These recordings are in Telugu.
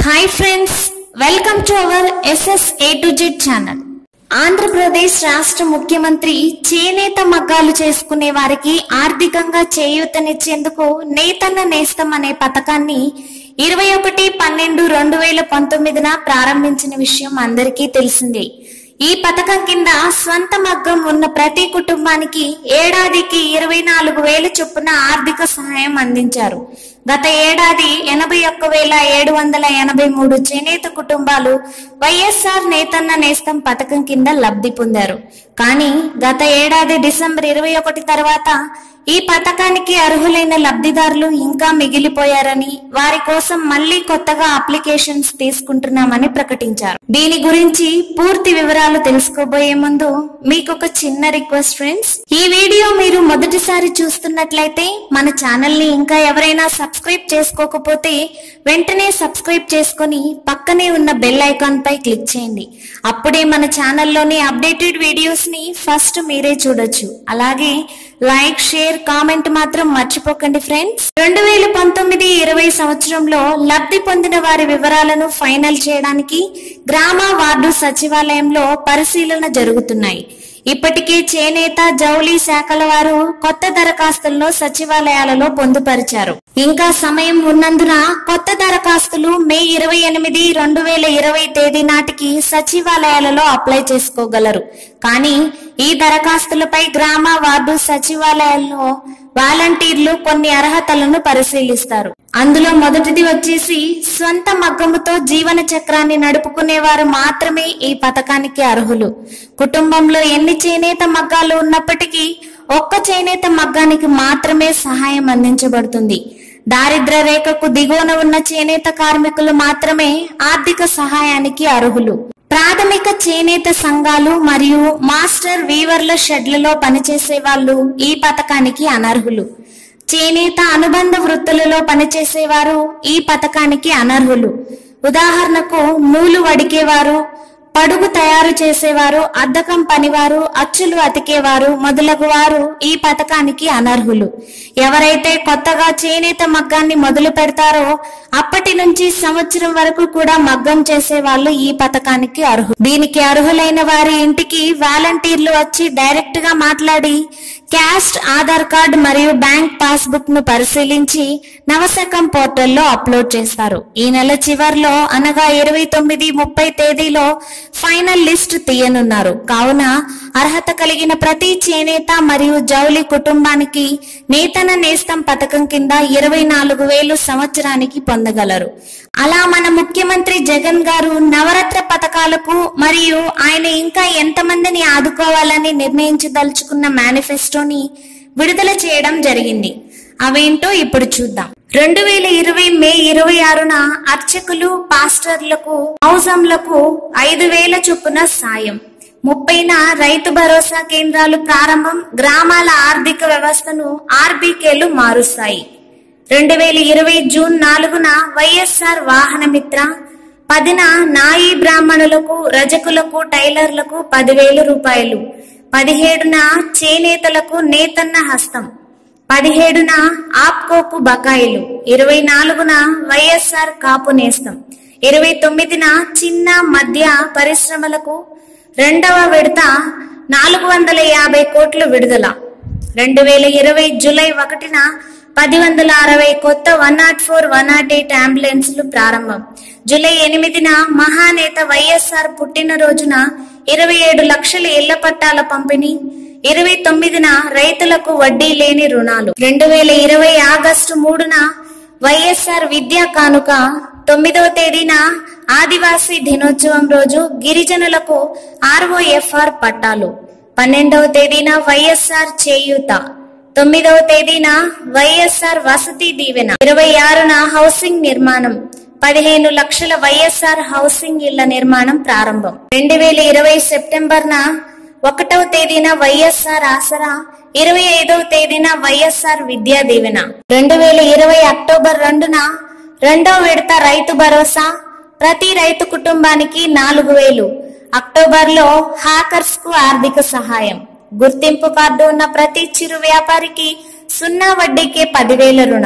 hi friends welcome to our SS A to Z channel Andhra Pradesh రాష్ట్ర ముఖ్యమంత్రి చేనేత మగ్గాలు చేసుకునే వారికి ఆర్థికంగా చేయూతనిచ్చేందుకు నేతన్న నేస్తం అనే పథకాన్ని ఇరవై ఒకటి పన్నెండు రెండు వేల పంతొమ్మిదిన ప్రారంభించిన విషయం అందరికీ తెలిసిందే ఈ పథకం కింద స్వంత మగ్గం ఉన్న ప్రతి కుటుంబానికి ఏడాదికి ఇరవై నాలుగు వేల చొప్పున ఆర్థిక సహాయం అందించారు గత ఏడాది ఎనభై ఒక్క వేల ఏడు వందల ఎనభై మూడు చేనేత కుటుంబాలు వైఎస్ఆర్ నేతన్న నేస్తం పథకం కింద లబ్ధి పొందారు కానీ గత ఏడాది డిసెంబర్ ఇరవై ఒకటి తర్వాత ఈ పథకానికి అర్హులైన లబ్ధిదారులు ఇంకా మిగిలిపోయారని వారి కోసం మళ్లీ కొత్తగా అప్లికేషన్స్ తీసుకుంటున్నామని ప్రకటించారు దీని గురించి పూర్తి వివరాలు తెలుసుకోబోయే ముందు మీకు ఒక చిన్న రిక్వెస్ట్ ఫ్రెండ్స్ ఈ వీడియో మీరు మొదటిసారి చూస్తున్నట్లయితే మన ఛానల్ ని ఇంకా ఎవరైనా సబ్స్క్రైబ్ చేసుకోకపోతే వెంటనే సబ్స్క్రైబ్ చేసుకొని పక్కనే ఉన్న బెల్ ఐకాన్ పై క్లిక్ చేయండి అప్పుడే మన ఛానల్లోని అప్డేటెడ్ వీడియోస్ ని ఫస్ట్ మీరే చూడొచ్చు అలాగే లైక్ షేర్ కామెంట్ మాత్రం మర్చిపోకండి ఫ్రెండ్స్ రెండు వేల పంతొమ్మిది ఇరవై సంవత్సరంలో లబ్ధి పొందిన వారి వివరాలను ఫైనల్ చేయడానికి గ్రామ వార్డు సచివాలయంలో పరిశీలన జరుగుతున్నాయి ఇప్పటికే చేనేత జౌళి శాఖల వారు కొత్త దరఖాస్తులను సచివాలయాలలో పొందుపరిచారు ఇంకా సమయం ఉన్నందున కొత్త దరఖాస్తులు మే ఇరవై ఎనిమిది రెండు వేల ఇరవై తేదీ నాటికి సచివాలయాలలో అప్లై చేసుకోగలరు కానీ ఈ దరఖాస్తులపై గ్రామ వార్డు సచివాలయాల్లో వాలంటీర్లు కొన్ని అర్హతలను పరిశీలిస్తారు అందులో మొదటిది వచ్చేసి స్వంత మగ్గముతో జీవన చక్రాన్ని నడుపుకునే వారు మాత్రమే ఈ పథకానికి అర్హులు కుటుంబంలో ఎన్ని చేనేత మగ్గాలు ఉన్నప్పటికీ ఒక్క చేనేత మగ్గానికి మాత్రమే సహాయం అందించబడుతుంది దారిద్ర రేఖకు దిగువన ఉన్న చేనేత కార్మికులు మాత్రమే ఆర్థిక సహాయానికి అర్హులు ప్రాథమిక చేనేత సంఘాలు మరియు మాస్టర్ వీవర్ల షెడ్లలో పనిచేసే వాళ్ళు ఈ పథకానికి అనర్హులు చేనేత అనుబంధ వృత్తులలో పనిచేసేవారు ఈ పథకానికి అనర్హులు ఉదాహరణకు నూలు వడికేవారు పడుగు తయారు చేసేవారు అద్దకం పనివారు అచ్చులు అతికేవారు మొదలగు వారు ఈ పథకానికి అనర్హులు ఎవరైతే కొత్తగా చేనేత మగ్గాన్ని మొదలు పెడతారో అప్పటి నుంచి సంవత్సరం వరకు కూడా మగ్గం చేసే వాళ్ళు ఈ పథకానికి అర్హులు దీనికి అర్హులైన వారి ఇంటికి వాలంటీర్లు వచ్చి డైరెక్ట్ గా మాట్లాడి క్యాస్ట్ ఆధార్ కార్డ్ మరియు బ్యాంక్ పాస్బుక్ ను పరిశీలించి నవశకం పోర్టల్లో అప్లోడ్ చేస్తారు ఈ నెల చివర్లో అనగా ఇరవై తొమ్మిది ముప్పై తేదీలో ఫైనల్ లిస్ట్ తీయనున్నారు కావున అర్హత కలిగిన ప్రతి చేనేత మరియు జౌలి కుటుంబానికి నేతన నేస్తం పథకం కింద ఇరవై నాలుగు వేలు సంవత్సరానికి పొందగలరు అలా మన ముఖ్యమంత్రి జగన్ గారు నవరత్న పథకాలకు మరియు ఆయన ఇంకా ఎంతమందిని ఆదుకోవాలని నిర్ణయించదలుచుకున్న మేనిఫెస్టోని విడుదల చేయడం జరిగింది అవేంటో ఇప్పుడు చూద్దాం రెండు వేల ఇరవై మే ఇరవై ఆరున అర్చకులు పాస్టర్లకు మౌజంలకు ఐదు వేల చొప్పున సాయం ముప్పైన రైతు భరోసా కేంద్రాలు ప్రారంభం గ్రామాల ఆర్థిక వ్యవస్థను ఆర్బీకేలు మారుస్తాయి రెండు వేల ఇరవై జూన్ నాలుగున వైఎస్ఆర్ వాహనమిత్ర పదిన నాయి బ్రాహ్మణులకు రజకులకు టైలర్లకు పదివేలు రూపాయలు పదిహేడున చేనేతలకు నేతన్న హస్తం పదిహేడున ఆప్కోకు బకాయిలు ఇరవై నాలుగున వైఎస్ఆర్ కాపు నేస్తం ఇరవై తొమ్మిదిన చిన్న మధ్య పరిశ్రమలకు రెండవ విడత నాలుగు వందల యాభై కోట్లు విడుదల రెండు వేల ఇరవై జూలై ఒకటిన పది వందల అరవై కొత్త one nought four one nought eight అంబులెన్స్లు ప్రారంభం జూలై ఎనిమిదిన మహానేత వైఎస్ఆర్ పుట్టినరోజున ఇరవై ఏడు లక్షల ఇళ్ల పట్టాల పంపిణీ ఇరవై తొమ్మిదిన రైతులకు వడ్డీ లేని రుణాలు రెండు వేల ఇరవై ఆగస్టు మూడున వైఎస్ఆర్ విద్యా కానుక తొమ్మిదవ తేదీన ఆదివాసీ దినోత్సవం రోజు గిరిజనులకు ఆర్ఓఎఫ్ఆర్ పట్టాలు పన్నెండవ తేదీన వైఎస్ఆర్ చేయూత తొమ్మిదవ తేదీన వైఎస్ఆర్ వసతి దీవెన ఇరవై ఆరున హౌసింగ్ నిర్మాణం పదిహేను లక్షల వైఎస్ఆర్ హౌసింగ్ ఇళ్ల నిర్మాణం ప్రారంభం రెండు వేల ఇరవై సెప్టెంబర్న ఒకటవ తేదీన వైఎస్ఆర్ ఆసరా ఇరవై ఐదవ తేదీన వైఎస్ఆర్ విద్యా దీవెన రెండు వేల ఇరవై అక్టోబర్ రెండున రెండవ విడత రైతు భరోసా ప్రతి రైతు కుటుంబానికి నాలుగు వేలు అక్టోబర్ లో హాకర్స్ కు ఆర్థిక సహాయం గుర్తింపు కార్డు ఉన్న ప్రతి చిరు వ్యాపారికి సున్నా వడ్డీకే పదివేల రుణం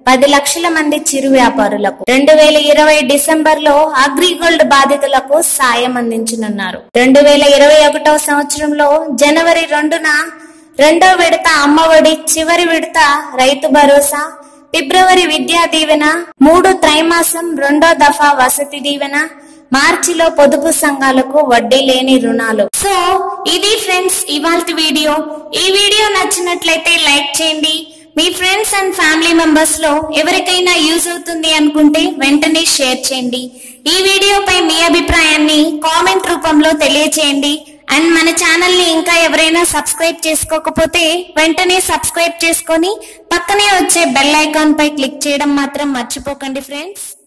పది లక్షల మంది చిరు వ్యాపారులకు రెండు వేల ఇరవై డిసెంబర్ లో అగ్రిగోల్డ్ బాధితులకు సాయం అందించనున్నారు రెండు వేల ఇరవై ఒకటవ సంవత్సరంలో జనవరి రెండున రెండో విడత అమ్మఒడి చివరి విడత రైతు భరోసా ఫిబ్రవరి విద్యా దీవెన మూడు త్రైమాసం రెండో దఫా వసతి దీవెన మార్చిలో పొదుపు సంఘాలకు వడ్డీ లేని రుణాలు సో ఇది ఫ్రెండ్స్ ఇవాల్టి వీడియో ఈ వీడియో నచ్చినట్లయితే లైక్ చేయండి మీ ఫ్రెండ్స్ అండ్ ఫ్యామిలీ మెంబర్స్ లో ఎవరికైనా యూజ్ అవుతుంది అనుకుంటే వెంటనే షేర్ చేయండి ఈ వీడియోపై మీ అభిప్రాయాన్ని కామెంట్ రూపంలో తెలియచేయండి అండ్ మన ఛానల్ ని ఇంకా ఎవరైనా సబ్స్క్రైబ్ చేసుకోకపోతే వెంటనే సబ్స్క్రైబ్ చేసుకొని పక్కనే వచ్చే బెల్ ఐకాన్ పై క్లిక్ చేయడం మాత్రం మర్చిపోకండి ఫ్రెండ్స్